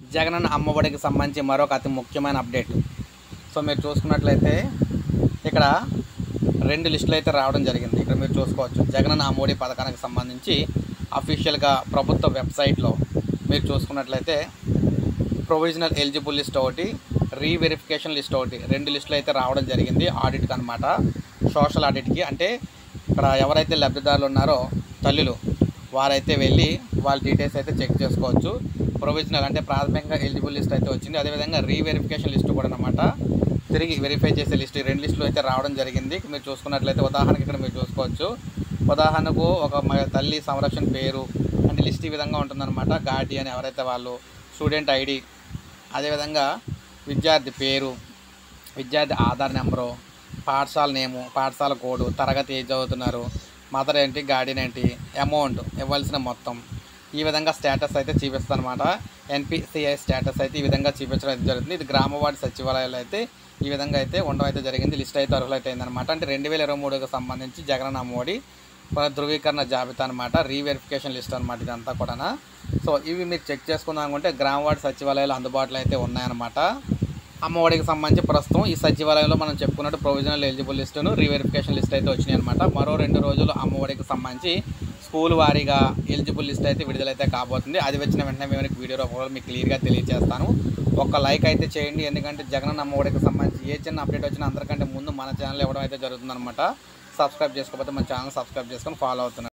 జగనన్న అమ్మఒడికి సంబంధించి మరొక అతి ముఖ్యమైన అప్డేట్ సో మీరు చూసుకున్నట్లయితే ఇక్కడ రెండు లిస్టులు అయితే రావడం జరిగింది ఇక్కడ మీరు చూసుకోవచ్చు జగనన్న అమ్మఒడి పథకానికి సంబంధించి అఫీషియల్గా ప్రభుత్వ వెబ్సైట్లో మీరు చూసుకున్నట్లయితే ప్రొవిజనల్ ఎలిజిబుల్ లిస్ట్ ఒకటి రీవెరిఫికేషన్ లిస్ట్ ఒకటి రెండు లిస్టులు అయితే రావడం జరిగింది ఆడిట్కి అనమాట సోషల్ ఆడిట్కి అంటే ఇక్కడ ఎవరైతే లబ్ధిదారులు ఉన్నారో తల్లులు వారైతే వెళ్ళి వాళ్ళ డీటెయిల్స్ అయితే చెక్ చేసుకోవచ్చు ప్రొవిజనల్ అంటే ప్రాథమికంగా ఎలిజిబుల్ లిస్ట్ అయితే వచ్చింది అదేవిధంగా రీవెరిఫికేషన్ లిస్ట్ కూడా అనమాట తిరిగి వెరిఫై చేసే లిస్ట్ ఈ రెండు లిస్టులు అయితే రావడం జరిగింది మీరు చూసుకున్నట్లయితే ఉదాహరణకి ఇక్కడ మీరు చూసుకోవచ్చు ఉదాహరణకు ఒక మ- తల్లి సంరక్షణ పేరు అంటే లిస్ట్ ఈ విధంగా ఉంటుందన్నమాట గార్డియన్ ఎవరైతే వాళ్ళు స్టూడెంట్ ఐడి అదేవిధంగా విద్యార్థి పేరు విద్యార్థి ఆధార్ నెంబరు పాఠశాల నేము పాఠశాల కోడ్ తరగతి ఏది చదువుతున్నారు మదర్ ఏంటి గార్డియన్ ఏంటి అమౌంట్ ఇవ్వాల్సిన మొత్తం ఈ విధంగా స్టేటస్ అయితే చూపిస్తుంది అనమాట ఎన్పిసిఐ స్టేటస్ అయితే ఈ విధంగా చూపించడం అయితే జరుగుతుంది ఇది గ్రామ వార్డు సచివాలయాలు అయితే ఈ విధంగా అయితే ఉండడం అయితే జరిగింది లిస్ట్ అయితే అర్హులు అయితే అయిందనమాట అంటే రెండు వేల ఇరవై మూడుకి సంబంధించి జగన్ అమ్మఒడి ధృవీకరణ జాబితా అనమాట రీవెరిఫికేషన్ లిస్ట్ అనమాట ఇదంతా కూడా సో ఇవి మీరు చెక్ చేసుకుందాం అనుకుంటే గ్రామ వార్డు సచివాలయాలు అందుబాటులో అయితే ఉన్నాయన్నమాట అమ్మఒడికి సంబంధించి ప్రస్తుతం ఈ సచివాలయంలో మనం చెప్పుకున్నట్టు ప్రొవిజనల్ ఎలిజిబుల్ లిస్టును రీవెరిఫికేషన్ లిస్ట్ అయితే వచ్చినాయి అనమాట మరో రెండు రోజులు అమ్మఒడికి సంబంధించి స్కూల్ వారీగా ఎలిజిబుల్ లిస్ట్ అయితే విడుదలైతే కాబోతుంది అది వచ్చిన వెంటనే మేము మీకు వీడియో రూపంలో మీకు క్లియర్గా తెలియజేస్తాను ఒక లైక్ అయితే చేయండి ఎందుకంటే జగన్ అమ్మఒడికి సంబంధించి ఏ చిన్న అప్డేట్ వచ్చినా అందరికంటే ముందు మన ఛానల్ ఇవ్వడం అయితే జరుగుతుందన్నమాట సబ్స్క్రైబ్ చేసుకోకపోతే మన ఛానల్ సబ్స్క్రైబ్ చేసుకొని ఫాలో అవుతున్నాను